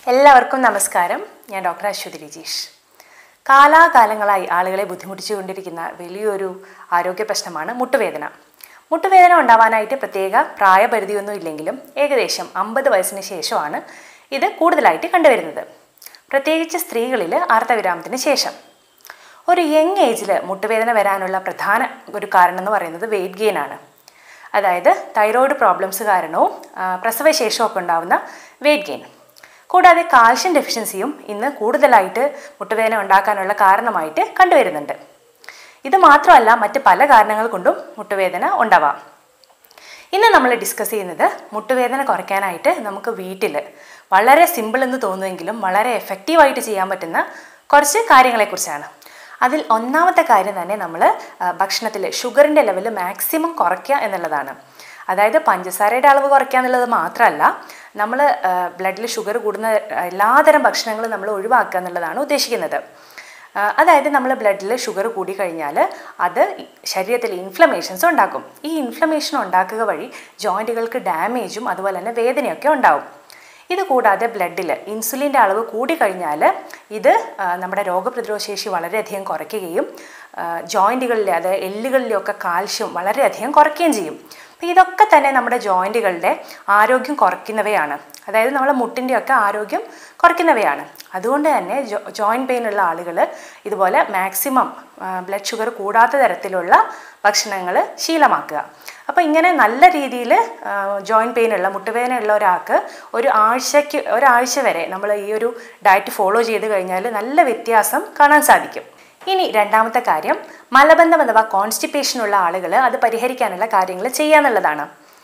എല്ലാവർക്കും നമസ്കാരം ഞാൻ ഡോക്ടർ അശ്വതി രജീഷ് കാലാകാലങ്ങളായി ആളുകളെ ബുദ്ധിമുട്ടിച്ചുകൊണ്ടിരിക്കുന്ന വലിയൊരു ആരോഗ്യ പ്രശ്നമാണ് മുട്ടുവേദന മുട്ടുവേദന ഉണ്ടാവാനായിട്ട് പ്രത്യേക പ്രായപരിധിയൊന്നും ഇല്ലെങ്കിലും ഏകദേശം അമ്പത് വയസ്സിന് ശേഷമാണ് ഇത് കൂടുതലായിട്ട് കണ്ടുവരുന്നത് പ്രത്യേകിച്ച് സ്ത്രീകളിൽ ആർത്തവിരാമത്തിന് ശേഷം ഒരു യങ് ഏജിൽ മുട്ടുവേദന വരാനുള്ള പ്രധാന ഒരു കാരണം എന്ന് പറയുന്നത് വെയിറ്റ് ഗെയിൻ ആണ് അതായത് തൈറോയ്ഡ് പ്രോബ്ലംസ് കാരണവും ആ, പ്രസവശേഷവും ഒക്കെ ഉണ്ടാകുന്ന വെയിറ്റ് ഗെയിൻ കൂടാതെ കാൽഷ്യം ഡെഫിഷ്യൻസിയും ഇന്ന് കൂടുതലായിട്ട് മുട്ടുവേദന ഉണ്ടാക്കാനുള്ള കാരണമായിട്ട് കണ്ടുവരുന്നുണ്ട് ഇത് മാത്രമല്ല മറ്റ് പല കാരണങ്ങൾ കൊണ്ടും മുട്ടുവേദന ഉണ്ടാവാം ഇന്ന് നമ്മൾ ഡിസ്കസ് ചെയ്യുന്നത് മുട്ടുവേദന കുറയ്ക്കാനായിട്ട് നമുക്ക് വീട്ടിൽ വളരെ സിമ്പിൾ എന്ന് തോന്നുമെങ്കിലും വളരെ എഫക്റ്റീവായിട്ട് ചെയ്യാൻ പറ്റുന്ന കുറച്ച് കാര്യങ്ങളെക്കുറിച്ചാണ് അതിൽ ഒന്നാമത്തെ കാര്യം തന്നെ നമ്മൾ ഭക്ഷണത്തിൽ ഷുഗറിൻ്റെ ലെവൽ മാക്സിമം കുറയ്ക്കുക എന്നുള്ളതാണ് അതായത് പഞ്ചസാരയുടെ അളവ് കുറയ്ക്കുക എന്നുള്ളത് മാത്രമല്ല നമ്മൾ ബ്ലഡിൽ ഷുഗർ കൂടുന്ന എല്ലാതരം ഭക്ഷണങ്ങളും നമ്മൾ ഒഴിവാക്കുക എന്നുള്ളതാണ് ഉദ്ദേശിക്കുന്നത് ആ, അതായത് നമ്മൾ ബ്ലഡിൽ ഷുഗർ കൂടി കഴിഞ്ഞാൽ അത് ഈ ശരീരത്തിൽ ഇൻഫ്ലമേഷൻസ് ഉണ്ടാക്കും ഈ ഇൻഫ്ലമേഷൻ ഉണ്ടാക്കുക വഴി ജോയിൻറ്റുകൾക്ക് ഡാമേജും അതുപോലെ തന്നെ വേദനയൊക്കെ ഉണ്ടാവും ഇത് കൂടാതെ ബ്ലഡിൽ ഇൻസുലിൻ്റെ അളവ് കൂടിക്കഴിഞ്ഞാൽ ഇത് ആ, നമ്മുടെ രോഗപ്രതിരോധ ശേഷി വളരെയധികം കുറയ്ക്കുകയും ജോയിൻറ്റുകളിലെ അത് എല്ലുകളിലെയൊക്കെ കാൽഷ്യം വളരെയധികം കുറയ്ക്കുകയും ചെയ്യും അപ്പോൾ ഇതൊക്കെ തന്നെ നമ്മുടെ ജോയിൻറ്റുകളുടെ ആരോഗ്യം കുറയ്ക്കുന്നവയാണ് അതായത് നമ്മളെ മുട്ടിൻ്റെയൊക്കെ ആരോഗ്യം കുറയ്ക്കുന്നവയാണ് അതുകൊണ്ട് തന്നെ ജോ ജോയിൻറ്റ് പെയിൻ ഉള്ള ആളുകൾ ഇതുപോലെ മാക്സിമം ബ്ലഡ് ഷുഗർ കൂടാത്ത തരത്തിലുള്ള ഭക്ഷണങ്ങൾ ശീലമാക്കുക അപ്പോൾ ഇങ്ങനെ നല്ല രീതിയിൽ ജോയിൻറ്റ് പെയിൻ ഉള്ള മുട്ടുവേദന ഉള്ള ഒരാൾക്ക് ഒരു ആഴ്ചയ്ക്ക് ഒരാഴ്ച വരെ നമ്മൾ ഈ ഒരു ഡയറ്റ് ഫോളോ ചെയ്ത് കഴിഞ്ഞാൽ നല്ല വ്യത്യാസം കാണാൻ സാധിക്കും ഇനി രണ്ടാമത്തെ കാര്യം മലബന്ധം അഥവാ കോൺസ്റ്റിപ്പേഷൻ ഉള്ള ആളുകൾ അത് പരിഹരിക്കാനുള്ള കാര്യങ്ങൾ ചെയ്യാന്നുള്ളതാണ്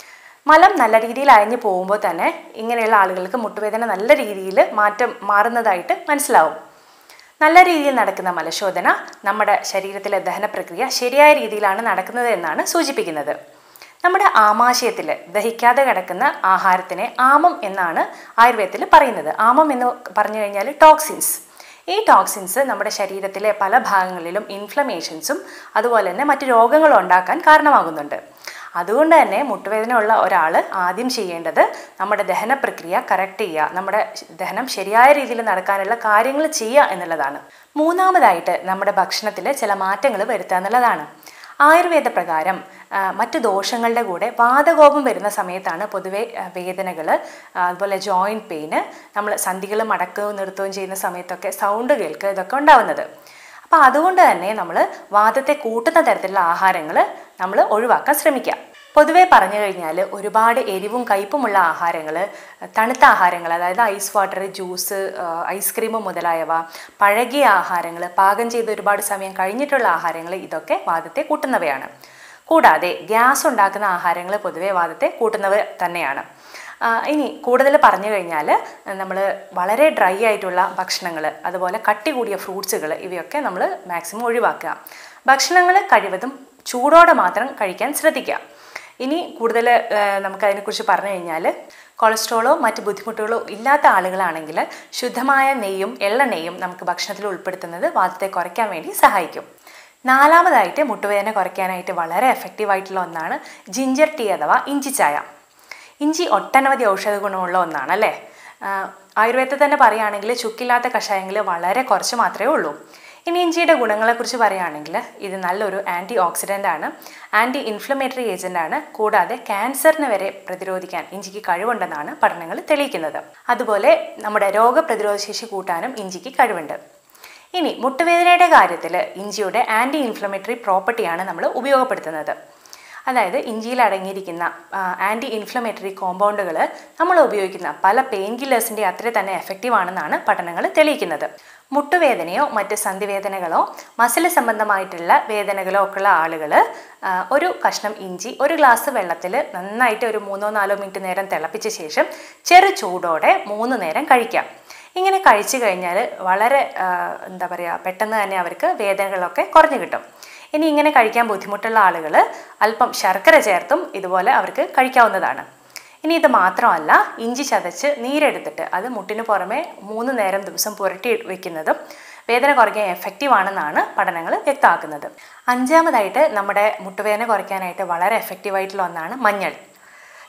മലം നല്ല രീതിയിൽ അയഞ്ഞു പോകുമ്പോൾ തന്നെ ഇങ്ങനെയുള്ള ആളുകൾക്ക് മുട്ടുവേദന നല്ല രീതിയിൽ മാറ്റം മാറുന്നതായിട്ട് മനസ്സിലാവും നല്ല രീതിയിൽ നടക്കുന്ന മലശോധന നമ്മുടെ ശരീരത്തിലെ ദഹന പ്രക്രിയ ശരിയായ രീതിയിലാണ് നടക്കുന്നത് എന്നാണ് സൂചിപ്പിക്കുന്നത് നമ്മുടെ ആമാശയത്തിൽ ദഹിക്കാതെ കിടക്കുന്ന ആഹാരത്തിനെ ആമം എന്നാണ് ആയുർവേദത്തിൽ പറയുന്നത് ആമം എന്ന് പറഞ്ഞു കഴിഞ്ഞാൽ ടോക്സിൻസ് ഈ ടോക്സിൻസ് നമ്മുടെ ശരീരത്തിലെ പല ഭാഗങ്ങളിലും ഇൻഫ്ലമേഷൻസും അതുപോലെ തന്നെ മറ്റു രോഗങ്ങളും ഉണ്ടാക്കാൻ കാരണമാകുന്നുണ്ട് അതുകൊണ്ട് തന്നെ മുട്ടുവേദന ഉള്ള ഒരാൾ ആദ്യം ചെയ്യേണ്ടത് നമ്മുടെ ദഹന പ്രക്രിയ കറക്റ്റ് ചെയ്യുക നമ്മുടെ ദഹനം ശരിയായ രീതിയിൽ നടക്കാനുള്ള കാര്യങ്ങൾ ചെയ്യുക എന്നുള്ളതാണ് മൂന്നാമതായിട്ട് നമ്മുടെ ഭക്ഷണത്തിൽ ചില മാറ്റങ്ങൾ വരുത്തുക എന്നുള്ളതാണ് ആയുർവേദ പ്രകാരം ആ, മറ്റു ദോഷങ്ങളുടെ കൂടെ വാതകോപം വരുന്ന സമയത്താണ് പൊതുവെ വേദനകൾ അതുപോലെ ജോയിൻറ്റ് പെയിന് നമ്മൾ സന്ധികൾ മടക്കുകയും നിർത്തുകയും ചെയ്യുന്ന സമയത്തൊക്കെ സൗണ്ട് കേൾക്കുക ഇതൊക്കെ ഉണ്ടാവുന്നത് അപ്പോൾ അതുകൊണ്ട് തന്നെ നമ്മൾ വാദത്തെ കൂട്ടുന്ന തരത്തിലുള്ള ആഹാരങ്ങൾ നമ്മൾ ഒഴിവാക്കാൻ ശ്രമിക്കുക പൊതുവെ പറഞ്ഞു കഴിഞ്ഞാൽ ഒരുപാട് എരിവും കയ്പുമുള്ള ആഹാരങ്ങൾ തണുത്ത ആഹാരങ്ങൾ അതായത് ഐസ് വാട്ടർ ജ്യൂസ് ഐസ്ക്രീം മുതലായവ പഴകിയ ആഹാരങ്ങൾ പാകം ചെയ്ത് ഒരുപാട് സമയം കഴിഞ്ഞിട്ടുള്ള ആഹാരങ്ങൾ ഇതൊക്കെ വാദത്തെ കൂട്ടുന്നവയാണ് കൂടാതെ ഗ്യാസ് ഉണ്ടാക്കുന്ന ആഹാരങ്ങൾ പൊതുവെ വാദത്തെ കൂട്ടുന്നവ തന്നെയാണ് ആ, ഇനി കൂടുതൽ പറഞ്ഞു കഴിഞ്ഞാൽ നമ്മൾ വളരെ ഡ്രൈ ആയിട്ടുള്ള ഭക്ഷണങ്ങൾ അതുപോലെ കട്ടി കൂടിയ ഫ്രൂട്ട്സുകൾ ഇവയൊക്കെ നമ്മൾ മാക്സിമം ഒഴിവാക്കുക ഭക്ഷണങ്ങൾ കഴിവതും ചൂടോടെ മാത്രം കഴിക്കാൻ ശ്രദ്ധിക്കുക ഇനി കൂടുതൽ നമുക്കതിനെക്കുറിച്ച് പറഞ്ഞു കഴിഞ്ഞാൽ കൊളസ്ട്രോളോ മറ്റ് ബുദ്ധിമുട്ടുകളോ ഇല്ലാത്ത ആളുകളാണെങ്കിൽ ശുദ്ധമായ നെയ്യും എള്ളെണ്ണയും നമുക്ക് ഭക്ഷണത്തിൽ ഉൾപ്പെടുത്തുന്നത് വാദത്തെ കുറയ്ക്കാൻ വേണ്ടി സഹായിക്കും നാലാമതായിട്ട് മുട്ടുവേദന കുറയ്ക്കാനായിട്ട് വളരെ എഫക്റ്റീവ് ആയിട്ടുള്ള ഒന്നാണ് ജിഞ്ചർ ടീ അഥവാ ഇഞ്ചി ചായ ഇഞ്ചി ഒട്ടനവധി ഔഷധ ഗുണമുള്ള ഒന്നാണ് അല്ലേ ആഹ് ആയുർവേദത്തിൽ തന്നെ പറയുകയാണെങ്കിൽ ചുക്കില്ലാത്ത കഷായങ്ങൾ വളരെ കുറച്ച് മാത്രമേ ഉള്ളൂ ഇനി ഇഞ്ചിയുടെ ഗുണങ്ങളെക്കുറിച്ച് പറയുകയാണെങ്കിൽ ഇത് നല്ലൊരു ആൻറ്റി ഓക്സിഡൻ്റ് ആണ് ആൻറ്റി ഇൻഫ്ലമേറ്ററി ഏജൻ്റ് ആണ് കൂടാതെ ക്യാൻസറിന് വരെ പ്രതിരോധിക്കാൻ ഇഞ്ചിക്ക് കഴിവുണ്ടെന്നാണ് പഠനങ്ങൾ തെളിയിക്കുന്നത് അതുപോലെ നമ്മുടെ രോഗപ്രതിരോധ ശേഷി കൂട്ടാനും ഇഞ്ചിക്ക് കഴിവുണ്ട് ഇനി മുട്ടുവേദനയുടെ കാര്യത്തിൽ ഇഞ്ചിയുടെ ആൻറ്റി ഇൻഫ്ലമേറ്ററി പ്രോപ്പർട്ടിയാണ് നമ്മൾ ഉപയോഗപ്പെടുത്തുന്നത് അതായത് ഇഞ്ചിയിൽ അടങ്ങിയിരിക്കുന്ന ആൻറ്റി ഇൻഫ്ലമേറ്ററി കോമ്പൗണ്ടുകൾ നമ്മൾ ഉപയോഗിക്കുന്ന പല പെയിൻ കില്ലേഴ്സിൻ്റെ അത്ര തന്നെ എഫക്റ്റീവ് ആണെന്നാണ് പഠനങ്ങൾ തെളിയിക്കുന്നത് മുട്ടുവേദനയോ മറ്റ് സന്ധിവേദനകളോ മസിൽ സംബന്ധമായിട്ടുള്ള വേദനകളോ ഒക്കെ ഉള്ള ആളുകൾ ഒരു കഷ്ണം ഇഞ്ചി ഒരു ഗ്ലാസ് വെള്ളത്തിൽ നന്നായിട്ട് ഒരു മൂന്നോ നാലോ മിനിറ്റ് നേരം തിളപ്പിച്ച ശേഷം ചെറു ചൂടോടെ മൂന്ന് നേരം കഴിക്കാം ഇങ്ങനെ കഴിച്ചു കഴിഞ്ഞാൽ വളരെ ആ, എന്താ പറയുക പെട്ടെന്ന് തന്നെ അവർക്ക് വേദനകളൊക്കെ കുറഞ്ഞു കിട്ടും ഇനി ഇങ്ങനെ കഴിക്കാൻ ബുദ്ധിമുട്ടുള്ള ആളുകൾ അല്പം ശർക്കര ചേർത്തും ഇതുപോലെ അവർക്ക് കഴിക്കാവുന്നതാണ് ഇനി ഇത് മാത്രമല്ല ഇഞ്ചി ചതച്ച് നീരെടുത്തിട്ട് അത് മുട്ടിന് പുറമെ മൂന്ന് നേരം ദിവസം പുരട്ടി വെക്കുന്നതും വേദന കുറയ്ക്കാൻ എഫക്റ്റീവ് ആണെന്നാണ് പഠനങ്ങൾ വ്യക്തമാക്കുന്നത് അഞ്ചാമതായിട്ട് നമ്മുടെ മുട്ടുവേദന കുറയ്ക്കാനായിട്ട് വളരെ എഫക്റ്റീവ് ആയിട്ടുള്ള ഒന്നാണ് മഞ്ഞൾ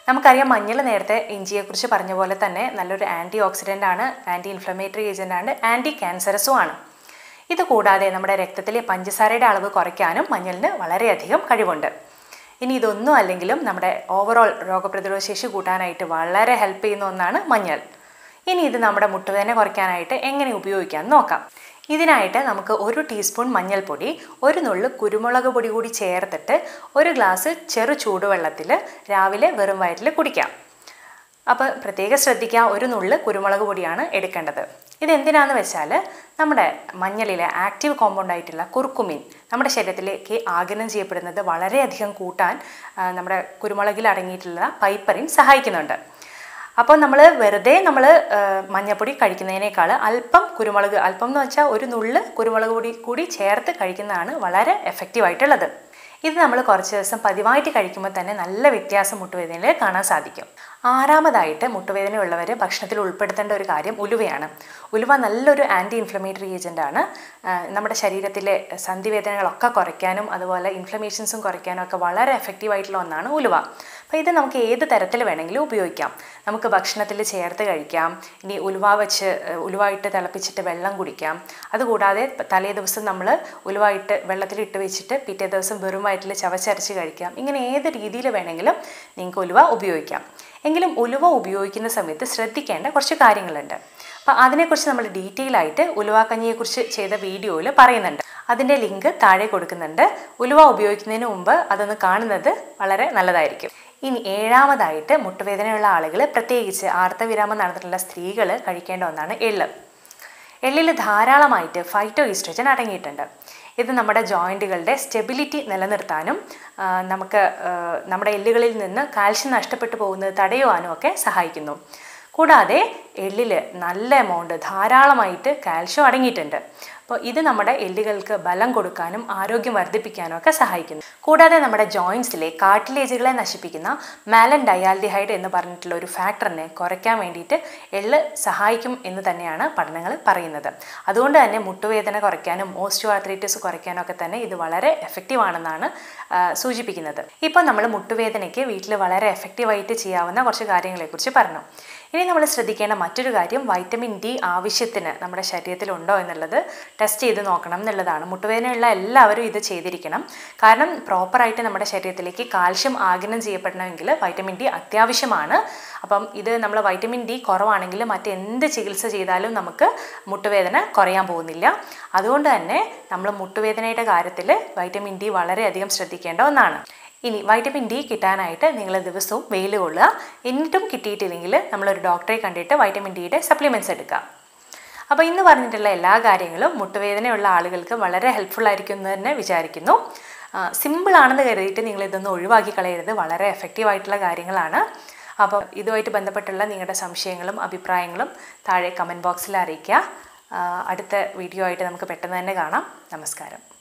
നമുക്കറിയാം മഞ്ഞൾ നേരത്തെ ഇഞ്ചിയെക്കുറിച്ച് പറഞ്ഞ പോലെ തന്നെ നല്ലൊരു ആൻറ്റി ഓക്സിഡൻ്റ് ആണ് ആൻറ്റി ഇൻഫ്ലമേറ്ററി ഏജൻ്റ് ആണ് ആൻറ്റി ക്യാൻസറസും ആണ് ഇത് കൂടാതെ നമ്മുടെ രക്തത്തിലെ പഞ്ചസാരയുടെ അളവ് കുറയ്ക്കാനും മഞ്ഞളിന് വളരെയധികം കഴിവുണ്ട് ഇനി ഇതൊന്നും അല്ലെങ്കിലും നമ്മുടെ ഓവറോൾ രോഗപ്രതിരോധ ശേഷി കൂട്ടാനായിട്ട് വളരെ ഹെൽപ്പ് ചെയ്യുന്ന ഒന്നാണ് മഞ്ഞൾ ഇനി ഇത് നമ്മുടെ മുട്ടുവേദന കുറയ്ക്കാനായിട്ട് എങ്ങനെ ഉപയോഗിക്കാം എന്ന് നോക്കാം ഇതിനായിട്ട് നമുക്ക് ഒരു ടീസ്പൂൺ മഞ്ഞൾപ്പൊടി ഒരു നുള്ളു കുരുമുളക് പൊടി കൂടി ചേർത്തിട്ട് ഒരു ഗ്ലാസ് ചെറു ചൂടുവെള്ളത്തിൽ രാവിലെ വെറും വയറ്റിൽ കുടിക്കാം അപ്പോൾ പ്രത്യേകം ശ്രദ്ധിക്കുക ഒരു നുള്ള് കുരുമുളക് പൊടിയാണ് എടുക്കേണ്ടത് ഇതെന്തിനാന്ന് വെച്ചാൽ നമ്മുടെ മഞ്ഞളിലെ ആക്റ്റീവ് കോമ്പൗണ്ട് ആയിട്ടുള്ള കുർക്കുമിൻ നമ്മുടെ ശരീരത്തിലേക്ക് ആഗിരണം ചെയ്യപ്പെടുന്നത് വളരെയധികം കൂട്ടാൻ ആ, നമ്മുടെ കുരുമുളകിൽ അടങ്ങിയിട്ടുള്ള പൈപ്പറിൻ സഹായിക്കുന്നുണ്ട് അപ്പോൾ നമ്മൾ വെറുതെ നമ്മൾ മഞ്ഞപ്പൊടി കഴിക്കുന്നതിനേക്കാൾ അല്പം കുരുമുളക് അല്പം എന്ന് വെച്ചാൽ ഒരു നുള്ള് കുരുമുളക് പൊടി കൂടി ചേർത്ത് കഴിക്കുന്നതാണ് വളരെ എഫക്റ്റീവായിട്ടുള്ളത് ഇത് നമ്മൾ കുറച്ച് ദിവസം പതിവായിട്ട് കഴിക്കുമ്പോൾ തന്നെ നല്ല വ്യത്യാസം മുട്ടുവേദനയിൽ കാണാൻ സാധിക്കും ആറാമതായിട്ട് മുട്ടുവേദന ഉള്ളവർ ഭക്ഷണത്തിൽ ഉൾപ്പെടുത്തേണ്ട ഒരു കാര്യം ഉലുവയാണ് ഉലുവ നല്ലൊരു ആൻറ്റി ഇൻഫ്ലമേറ്ററി ഏജൻ്റാണ് നമ്മുടെ ശരീരത്തിലെ സന്ധിവേദനകളൊക്കെ കുറയ്ക്കാനും അതുപോലെ ഇൻഫ്ലമേഷൻസും കുറയ്ക്കാനും ഒക്കെ വളരെ എഫക്റ്റീവായിട്ടുള്ള ഒന്നാണ് ഉലുവ അപ്പോൾ ഇത് നമുക്ക് ഏത് തരത്തിൽ വേണമെങ്കിലും ഉപയോഗിക്കാം നമുക്ക് ഭക്ഷണത്തിൽ ചേർത്ത് കഴിക്കാം ഇനി ഉലുവ വെച്ച് ഏഹ്, ഉലുവ ഇട്ട് തിളപ്പിച്ചിട്ട് വെള്ളം കുടിക്കാം അതുകൂടാതെ തലേ ദിവസം നമ്മൾ ഉലുവ ഇട്ട് വെള്ളത്തിൽ ഇട്ട് വെച്ചിട്ട് പിറ്റേ ദിവസം വെറും വയറ്റിൽ ചവച്ചരച്ച് കഴിക്കാം ഇങ്ങനെ ഏത് രീതിയിൽ വേണമെങ്കിലും നിങ്ങൾക്ക് ഉലുവ ഉപയോഗിക്കാം എങ്കിലും ഉലുവ ഉപയോഗിക്കുന്ന സമയത്ത് ശ്രദ്ധിക്കേണ്ട കുറച്ച് കാര്യങ്ങളുണ്ട് അപ്പോൾ അതിനെക്കുറിച്ച് നമ്മൾ ഡീറ്റെയിൽ ആയിട്ട് ഉലുവാക്കഞ്ഞിയെക്കുറിച്ച് ചെയ്ത വീഡിയോയിൽ പറയുന്നുണ്ട് അതിൻ്റെ ലിങ്ക് താഴെ കൊടുക്കുന്നുണ്ട് ഉലുവ ഉപയോഗിക്കുന്നതിന് മുമ്പ് അതൊന്ന് കാണുന്നത് വളരെ നല്ലതായിരിക്കും ഇനി ഏഴാമതായിട്ട് മുട്ടുവേദനയുള്ള ആളുകൾ പ്രത്യേകിച്ച് ആർത്തവിരാമം നടന്നിട്ടുള്ള സ്ത്രീകൾ കഴിക്കേണ്ട ഒന്നാണ് എള്ള് എള്ളിൽ ധാരാളമായിട്ട് ഫൈറ്റോ ഈസ്ട്രജൻ അടങ്ങിയിട്ടുണ്ട് ഇത് നമ്മുടെ ജോയിൻറ്റുകളുടെ സ്റ്റെബിലിറ്റി നിലനിർത്താനും ആ, നമുക്ക് ആ, നമ്മുടെ എല്ലുകളിൽ നിന്ന് കാൽഷ്യം നഷ്ടപ്പെട്ടു പോകുന്നത് തടയുവാനും ഒക്കെ സഹായിക്കുന്നു കൂടാതെ എള്ളിൽ നല്ല എമൗണ്ട് ധാരാളമായിട്ട് കാൽഷ്യം അടങ്ങിയിട്ടുണ്ട് അപ്പോൾ ഇത് നമ്മുടെ എല്ലുകൾക്ക് ബലം കൊടുക്കാനും ആരോഗ്യം വർദ്ധിപ്പിക്കാനും ഒക്കെ സഹായിക്കുന്നു കൂടാതെ നമ്മുടെ ജോയിൻസിലെ കാർട്ടിലേജുകളെ നശിപ്പിക്കുന്ന മാലൻ ഡയാൽഡിഹൈഡ് എന്ന് പറഞ്ഞിട്ടുള്ള ഒരു ഫാക്ടറിനെ കുറയ്ക്കാൻ വേണ്ടിയിട്ട് എള്ള് സഹായിക്കും എന്ന് തന്നെയാണ് പഠനങ്ങൾ പറയുന്നത് അതുകൊണ്ട് തന്നെ മുട്ടുവേദന കുറയ്ക്കാനും ഓസ്റ്റിയോ ആർത്രൈറ്റിസ് കുറയ്ക്കാനും ഒക്കെ തന്നെ ഇത് വളരെ എഫക്റ്റീവ് ആണെന്നാണ് ആ, സൂചിപ്പിക്കുന്നത് ഇപ്പോൾ നമ്മൾ മുട്ടുവേദനയ്ക്ക് വീട്ടിൽ വളരെ എഫക്റ്റീവായിട്ട് ചെയ്യാവുന്ന കുറച്ച് കാര്യങ്ങളെക്കുറിച്ച് പറഞ്ഞു ഇനി നമ്മൾ ശ്രദ്ധിക്കേണ്ട മറ്റൊരു കാര്യം വൈറ്റമിൻ ഡി ആവശ്യത്തിന് നമ്മുടെ ശരീരത്തിലുണ്ടോ എന്നുള്ളത് ടെസ്റ്റ് ചെയ്ത് നോക്കണം എന്നുള്ളതാണ് മുട്ടുവേദനയുള്ള എല്ലാവരും ഇത് ചെയ്തിരിക്കണം കാരണം പ്രോപ്പറായിട്ട് നമ്മുടെ ശരീരത്തിലേക്ക് കാൽഷ്യം ആഗിരണം ചെയ്യപ്പെടണമെങ്കിൽ വൈറ്റമിൻ ഡി അത്യാവശ്യമാണ് അപ്പം ഇത് നമ്മൾ വൈറ്റമിൻ ഡി കുറവാണെങ്കിൽ മറ്റെന്ത് ചികിത്സ ചെയ്താലും നമുക്ക് മുട്ടുവേദന കുറയാൻ പോകുന്നില്ല അതുകൊണ്ട് തന്നെ നമ്മൾ മുട്ടുവേദനയുടെ കാര്യത്തിൽ വൈറ്റമിൻ ഡി വളരെയധികം ശ്രദ്ധിക്കേണ്ട ഒന്നാണ് ഇനി വൈറ്റമിൻ ഡി കിട്ടാനായിട്ട് നിങ്ങൾ ദിവസവും വെയിൽ കൊള്ളുക എന്നിട്ടും കിട്ടിയിട്ടില്ലെങ്കിൽ നമ്മളൊരു ഡോക്ടറെ കണ്ടിട്ട് വൈറ്റമിൻ ഡിയുടെ സപ്ലിമെൻറ്റ്സ് എടുക്കുക അപ്പോൾ ഇന്ന് പറഞ്ഞിട്ടുള്ള എല്ലാ കാര്യങ്ങളും മുട്ടുവേദനയുള്ള ആളുകൾക്ക് വളരെ ഹെൽപ്ഫുൾ ആയിരിക്കും എന്ന് തന്നെ വിചാരിക്കുന്നു സിമ്പിൾ ആണെന്ന് കരുതിയിട്ട് നിങ്ങൾ ഇതൊന്നും ഒഴിവാക്കി കളയരുത് വളരെ എഫക്റ്റീവ് ആയിട്ടുള്ള കാര്യങ്ങളാണ് അപ്പോൾ ഇതുമായിട്ട് ബന്ധപ്പെട്ടുള്ള നിങ്ങളുടെ സംശയങ്ങളും അഭിപ്രായങ്ങളും താഴെ കമൻറ്റ് ബോക്സിൽ അറിയിക്കുക ആ, അടുത്ത വീഡിയോ ആയിട്ട് നമുക്ക് പെട്ടെന്ന് തന്നെ കാണാം നമസ്കാരം